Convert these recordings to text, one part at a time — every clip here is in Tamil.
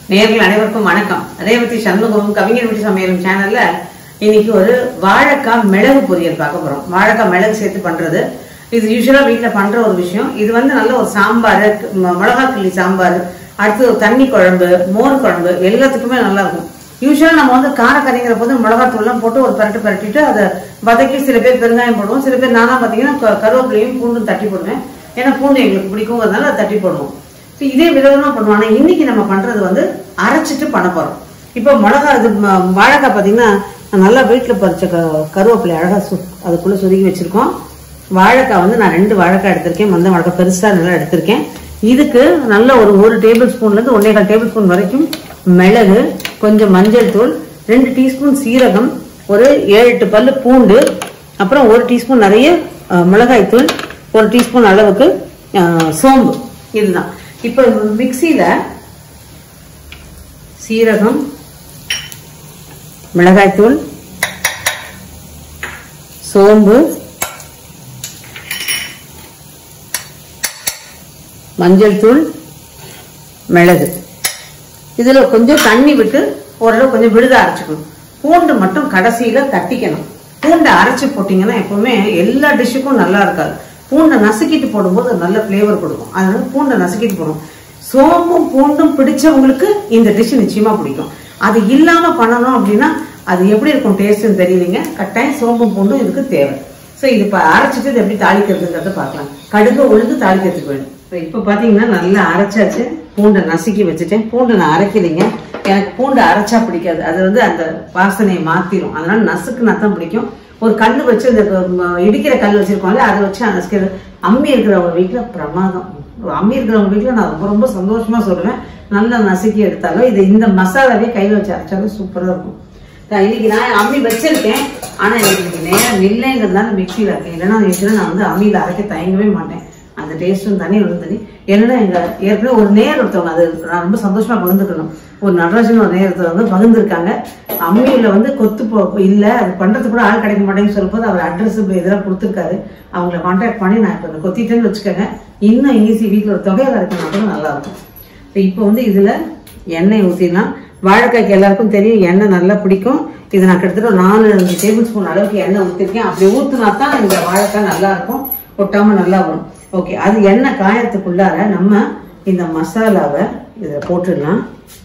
நேர்கள் அனைவருக்கும் வணக்கம் ரேவதி சண்முகம் கவிஞர் வீட்டு சமையலும் சேனல்ல இன்னைக்கு ஒரு வாழைக்காய் மிளகு பொரியல் பார்க்க போறோம் வாழைக்காய் மிளகு சேர்த்து பண்றது இது யூஸ்வலா வீட்ல பண்ற ஒரு விஷயம் இது வந்து நல்ல ஒரு சாம்பார் ம- மிளகா கிள்ளி சாம்பார் அடுத்து ஒரு தண்ணி குழம்பு மோர் குழம்பு எல்லாத்துக்குமே நல்லா இருக்கும் யூஸ்வலா நம்ம வந்து காரக்கறிங்கிற போது மிளகாத்தூள்லாம் போட்டு ஒரு பரட்டு பரட்டிட்டு அதை வதக்கி சில பேர் பெருங்காயம் போடுவோம் சில பேர் நானா பாத்தீங்கன்னா க- கருவேப்பிலையும் பூண்டும் தட்டி போடுவேன் ஏன்னா பூண்டு எங்களுக்கு பிடிக்குங்கிறதுனால அதை தட்டி போடுவோம் So, இதே விதமா பண்ணுவோம் ஆனா இன்னைக்கு நம்ம பண்றது வந்து அரைச்சிட்டு பண்ண போறோம் இப்போ மிளகா இது ம- வாழைக்காய் பாத்தீங்கன்னா நான் நல்லா வீட்டுல பறிச்ச க- கருவேப்பிலை அழகா சு அதுக்குள்ள சொருகி வச்சிருக்கோம் வாழைக்காய் வந்து நான் ரெண்டு வாழைக்காய் எடுத்திருக்கேன் மந்த வாழைக்காய் பெருசா நல்லா எடுத்திருக்கேன் இதுக்கு நல்ல ஒரு ஒரு டேபிள் ஸ்பூன்ல இருந்து ஒன்னே கால் டேபிள் ஸ்பூன் வரைக்கும் மிளகு கொஞ்சம் மஞ்சள் தூள் ரெண்டு டீஸ்பூன் சீரகம் ஒரு ஏழு எட்டு பல்லு பூண்டு அப்புறம் ஒரு டீஸ்பூன் நிறைய அஹ், மிளகாய் தூள் ஒரு டீஸ்பூன் அளவுக்கு அஹ், சோம்பு இதுதான் இப்போ மிக்சியில சீரகம் மிளகாய்த்தூள் சோம்பு மஞ்சள் தூள் மிளகு இதுல கொஞ்சம் தண்ணி விட்டு ஓரளவு கொஞ்சம் விழுத அரைச்சுக்கணும் பூண்டு மட்டும் கடைசியில தட்டிக்கணும் பூண்டை அரைச்சு போட்டீங்கன்னா எப்பவுமே எல்லா டிஷ்ஷுக்கும் நல்லா இருக்காது பூண்டை நசுக்கிட்டு போடும்போது அது நல்ல ஃப்ளேவர் கொடுக்கும் அதனால பூண்டை நசுக்கிட்டு போடும் சோம்பும் பூண்டும் பிடிச்சவங்களுக்கு இந்த டிஷ் நிச்சயமா பிடிக்கும் அது இல்லாம பண்ணணும் அப்படின்னா அது எப்படி இருக்கும் டேஸ்ட்னு தெரியலீங்க கட்டாயம் சோம்பும் பூண்டும் இதுக்கு தேவை ஸோ இது இப்போ அரைச்சிட்டு இது எப்படி தாளிக்கிறதுங்கிறத பார்க்கலாம் கடுகு உளுந்து தாளிக்கிறதுக்கு வேணும் இப்போ இப்போ பார்த்தீங்கன்னா நல்லா அரைச்சாச்சு பூண்டை நசுக்கி வச்சுட்டேன் பூண்டை நான் அரைக்கலைங்க எனக்கு பூண்டை அரைச்சா பிடிக்காது அது வந்து அந்த வாசனையை மாத்திரும் அதனால நசுக்குனா தான் பிடிக்கும் ஒரு கல் வச்சு இந்த ம- இடிக்கிற கல் வச்சிருக்கோம்ல அதை வச்சு நசுக்கிறது அம்மி இருக்கிறவங்க வீட்டில் பிரமாதம் அம்மி இருக்கிறவங்க வீட்டில் நான் ரொம்ப ரொம்ப சந்தோஷமா சொல்லுவேன் நல்லா நசுக்கி எடுத்தாலும் இது இந்த மசாலாவே கையில் வச்சு அரைச்சாலும் சூப்பராக இருக்கும் நான் இன்னைக்கு நான் அம்மி வச்சிருக்கேன் ஆனா எனக்கு இன்னைக்கு நேரம் இல்லைங்கிறதுனால மிக்சியில் இருக்கேன் இல்லைன்னா நினைச்சுன்னா நான் வந்து அம்மியில் அரைக்க தயங்கவே மாட்டேன் அந்த டேஸ்ட்டும் தனி ஒன்று தனி என்னன்னா எங்க ஏற்கனவே ஒரு நேர் ஒருத்தவங்க அது நான் ரொம்ப சந்தோஷமா பகிர்ந்துக்கணும் ஒரு நடராஜன் ஒரு நேரத்தில் வந்து பகிர்ந்துருக்காங்க அம்மியில வந்து கொத்து போ இல்ல அது பண்றதுக்கு கூட ஆள் கிடைக்க மாட்டேங்குன்னு சொல்லும்போது அவர் அட்ரஸ் இதெல்லாம் கொடுத்துருக்காரு அவங்கள கான்டாக்ட் பண்ணி நான் இப்போ கொத்திட்டேன்னு வச்சுக்கோங்க இன்னும் ஈஸி வீட்டில் ஒரு தொகையாக இருக்குன்னா கூட நல்லா இருக்கும் So, இப்போ வந்து இதுல எண்ணெய் ஊற்றிடலாம் வாழைக்காய்க்கு எல்லாருக்கும் தெரியும் எண்ணெய் நல்லா பிடிக்கும் இது நான் கிட்டத்தட்ட ஒரு நாலு அஞ்சு டேபிள் ஸ்பூன் அளவுக்கு எண்ணெய் ஊற்றிருக்கேன் அப்படி ஊற்றினா தான் இந்த வாழைக்காய் நல்லா இருக்கும் ஒட்டாம நல்லா வரும் ஓகே அது எண்ணெய் காயறதுக்குள்ளார நம்ம இந்த மசாலாவை இதில் போட்டுடலாம்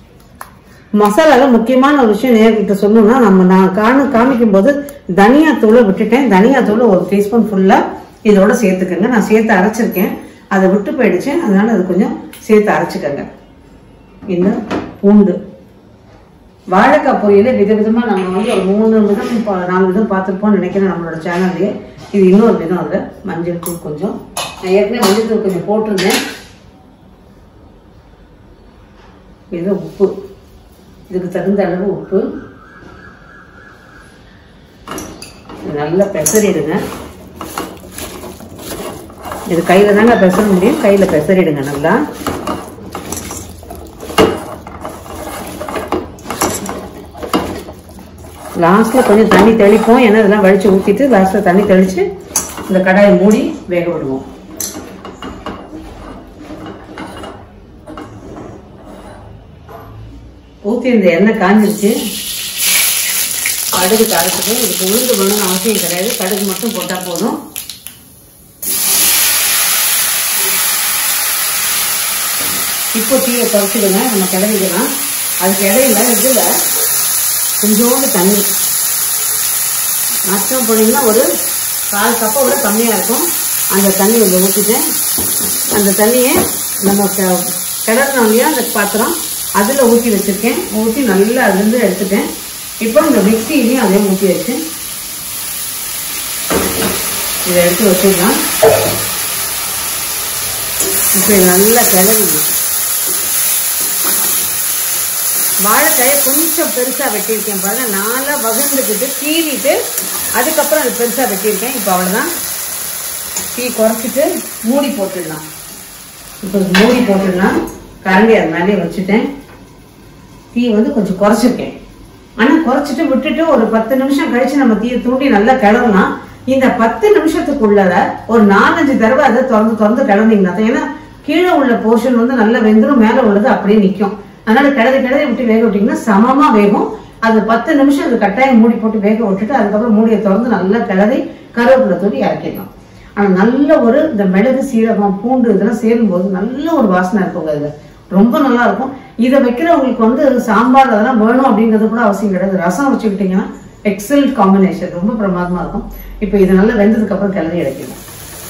மசாலால முக்கியமான ஒரு விஷயம் நேர்கிட்ட சொல்லணும்னா நம்ம நான் காண காமிக்கும் போது தனியா தூளை விட்டுட்டேன் தனியா தூளை ஒரு டீஸ்பூன் ஃபுல்லா இதோட சேர்த்துக்கங்க நான் சேர்த்து அரைச்சிருக்கேன் அதை விட்டு போயிடுச்சு அதனால அது கொஞ்சம் சேர்த்து அரைச்சுக்கங்க இந்த பூண்டு வாழைக்காய் பொரியல விதவிதமா நம்ம வந்து ஒரு மூணு விதம் பா- நாலு விதம் பார்த்துருப்போம்னு நினைக்கிறேன் நம்மளோட சேனல்லையே இது இன்னொரு விதம் அதுல மஞ்சள் தூள் கொஞ்சம் நான் ஏற்கனவே மஞ்சள் தூள் கொஞ்சம் போட்டிருந்தேன் இது உப்பு இதுக்கு தகுந்த அளவு உப்பு இது நல்லா பெசரிடுங்க இது கையில தாங்க பெசர முடியும் கையில பெசரிடுங்க நல்லா லாஸ்ட்ல கொஞ்சம் தண்ணி தெளிப்போம் ஏன்னா இதெல்லாம் வலிச்சு ஊத்திட்டு லாஸ்ட்ல தண்ணி தெளிச்சு இந்த கடாயை மூடி வேக விடுவோம் ஊத்தி இந்த எண்ணெய் காஞ்சிருச்சு கடுகு தாளிச்சுட்டு இதுக்கு உளுந்து வேணும்னு அவசியம் கிடையாது கடுகு மட்டும் போட்டா போதும் இப்போ தீயை குறைச்சிடுங்க நம்ம கிளறிக்கலாம் அதுக்கு இடையில இதுல கொஞ்சோண்டு தண்ணி நஷ்டம் போனீங்கன்னா ஒரு கால் கப்பை விட கம்மியாக இருக்கும் அந்த தண்ணி இதில் ஊற்றிட்டேன் அந்த தண்ணியை நம்ம க- கிளறணும் இல்லையா அந்த பாத்திரம் அதில் ஊற்றி வச்சுருக்கேன் ஊற்றி நல்லா அதுலேருந்து எடுத்துட்டேன் இப்போ இந்த மிக்சியிலையும் அதே ஊற்றி வச்சு இதை எடுத்து வச்சிடலாம் இப்போ இது நல்லா கிளறி வாழைக்காயை கொஞ்சம் பெருசா வெட்டியிருக்கேன் பாருங்க நாலா வகுந்துக்கிட்டு கீறிட்டு அதுக்கப்புறம் அது பெருசா வெட்டியிருக்கேன் இப்போ அவ்வளவுதான் டீ குறைச்சிட்டு மூடி போட்டுடலாம் இப்போ மூடி போட்டுடலாம் கரண்டி அது மேலே வச்சுட்டேன் தீ வந்து கொஞ்சம் குறைச்சிருக்கேன் ஆனா குறைச்சிட்டு விட்டுட்டு ஒரு பத்து நிமிஷம் கழிச்சு நம்ம தீயை தூண்டி நல்லா கிளறலாம் இந்த பத்து நிமிஷத்துக்குள்ளத ஒரு நாலஞ்சு தடவை அதை திறந்து திறந்து கிளந்தீங்கன்னா தான் ஏன்னா கீழே உள்ள போர்ஷன் வந்து நல்லா வெந்துரும் மேல உள்ளது அப்படியே நிக்கும் அதனால கிளறி கிளறி விட்டு வேக விட்டீங்கன்னா சமமா வேகும் அது பத்து நிமிஷம் அது கட்டாயம் மூடி போட்டு வேக விட்டுட்டு அதுக்கப்புறம் மூடியை திறந்து நல்லா கிளறி கருவேப்பிலை தூவி இறக்கிடலாம் ஆனா நல்ல ஒரு இந்த மிளகு சீரகம் பூண்டு இதெல்லாம் சேரும்போது நல்ல ஒரு வாசனை இருக்குங்க இதுல ரொம்ப நல்லா இருக்கும் இதை வைக்கிறவங்களுக்கு வந்து சாம்பார் அதெல்லாம் வேணும் அப்படிங்கிறது கூட அவசியம் கிடையாது ரசம் வச்சுக்கிட்டீங்கன்னா எக்ஸலண்ட் காம்பினேஷன் ரொம்ப பிரமாதமா இருக்கும் இப்போ இது நல்லா வெந்ததுக்கு அப்புறம் கிளறி இறக்கிடலாம்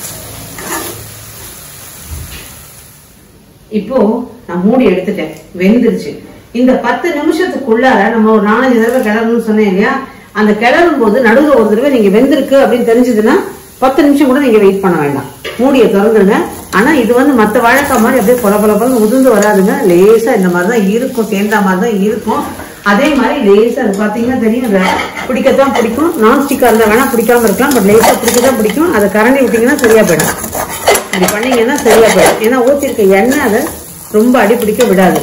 இப்போ நான் மூடி எடுத்துட்டேன் வெந்துருச்சு இந்த பத்து நிமிஷத்துக்குள்ளார நம்ம ஒரு நாலஞ்சு தடவை கிளறணும்னு சொன்னேன் இல்லையா அந்த கிளறும் போது நடுவில் ஒரு தடவை நீங்க வெந்திருக்கு அப்படின்னு தெரிஞ்சதுன்னா பத்து நிமிஷம் கூட நீங்க வெயிட் பண்ண வேண்டாம் மூடியை திறந்துருங்க ஆனா இது வந்து மத்த வாழைக்காய் மாதிரி அப்படியே கொல கொல கொல உதிர்ந்து வராதுங்க லேசா இந்த மாதிரி தான் இருக்கும் தேந்தா மாதிரி தான் இருக்கும் அதே மாதிரி லேசா அது பாத்தீங்கன்னா தெரியும் அது பிடிக்கத்தான் பிடிக்கும் நான் ஸ்டிக்கா இருந்தா வேணா பிடிக்காம இருக்கலாம் பட் லேசா பிடிக்கத்தான் பிடிக்கும் அதை கரண்டி விட்டீங்கன்னா சரியா போயிடும் இப்படி பண்ணீங்கன்னா சரியா போயிடும் ஏன்னா ஊற்றிருக்க எண்ணெய் அதை ரொம்ப அடி பிடிக்க விடாது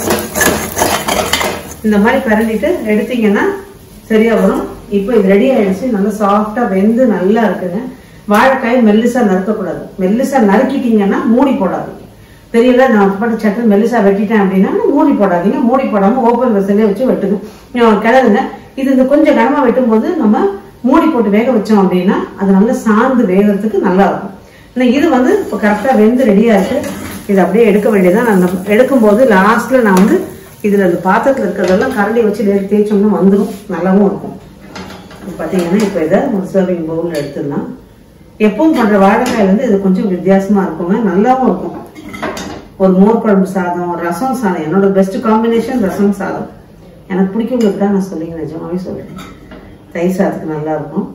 இந்த மாதிரி கரண்டிட்டு எடுத்தீங்கன்னா சரியா வரும் இப்போ இது ரெடி ஆயிடுச்சு நல்லா சாஃப்டா வெந்து நல்லா இருக்குங்க வாழைக்காய் மெல்லிசா நறுக்கக்கூடாது மெல்லிசா நறுக்கிட்டீங்கன்னா மூடி போடாதீங்க தெரியல நான் பாட்டு சட்டன் மெல்லிசா வெட்டிட்டேன் அப்படின்னா மூடி போடாதீங்க மூடி போடாம ஓப்பன் வெசலே வச்சு வெட்டுங்க நீங்க கிளறுங்க இது இந்த கொஞ்சம் கனமா வெட்டும் போது நம்ம மூடி போட்டு வேக வச்சோம் அப்படின்னா அது நல்லா சார்ந்து வேகிறதுக்கு நல்லா இருக்கும் ஆனா இது வந்து இப்போ கரெக்டா வெந்து ரெடியா இருக்கு இது அப்படியே எடுக்க வேண்டியதான் நான் எடுக்கும் போது லாஸ்ட்ல நான் வந்து இதுல இந்த பாத்திரத்துல இருக்கிறதெல்லாம் கரண்டி வச்சு நேரம் தேய்ச்சோம்னா வந்துடும் நல்லாவும் இருக்கும் இப்ப பாத்தீங்கன்னா இப்போ இதை ஒரு சர்விங் பவுல்ல எடுத்துடலாம் எப்பவும் பண்ற வாழைக்காய் வந்து இது கொஞ்சம் வித்தியாசமா இருக்குங்க நல்லாவும் இருக்கும் ஒரு மோர் குழம்பு சாதம் ரசம் சாதம் என்னோட பெஸ்ட் காம்பினேஷன் ரசம் சாதம் எனக்கு பிடிக்கவங்களுக்கு தான் நான் சொல்லிங்க நிஜமாவே சொல்றேன் தயிர் சாதத்துக்கு நல்லா இருக்கும்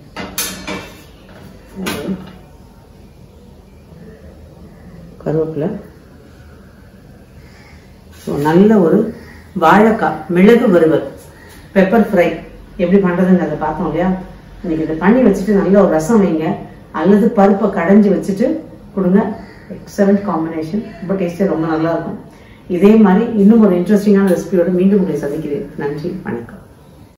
கருவேப்பிலை ஸோ நல்ல ஒரு வாழைக்காய் மிளகு வறுவல் பெப்பர் ஃப்ரை எப்படி பண்றதுங்கிறத பார்த்தோம் இல்லையா இன்னைக்கு இதை பண்ணி வச்சுட்டு நல்ல ஒரு ரசம் வைங்க அல்லது பருப்பை கடைஞ்சி வச்சுட்டு கொடுங்க எக்ஸலண்ட் காம்பினேஷன் ரொம்ப டேஸ்டே ரொம்ப நல்லா இருக்கும் இதே மாதிரி இன்னும் ஒரு இன்ட்ரெஸ்டிங்கான ரெசிபியோட மீண்டும் உங்களை சந்திக்கிறேன் நன்றி வணக்கம்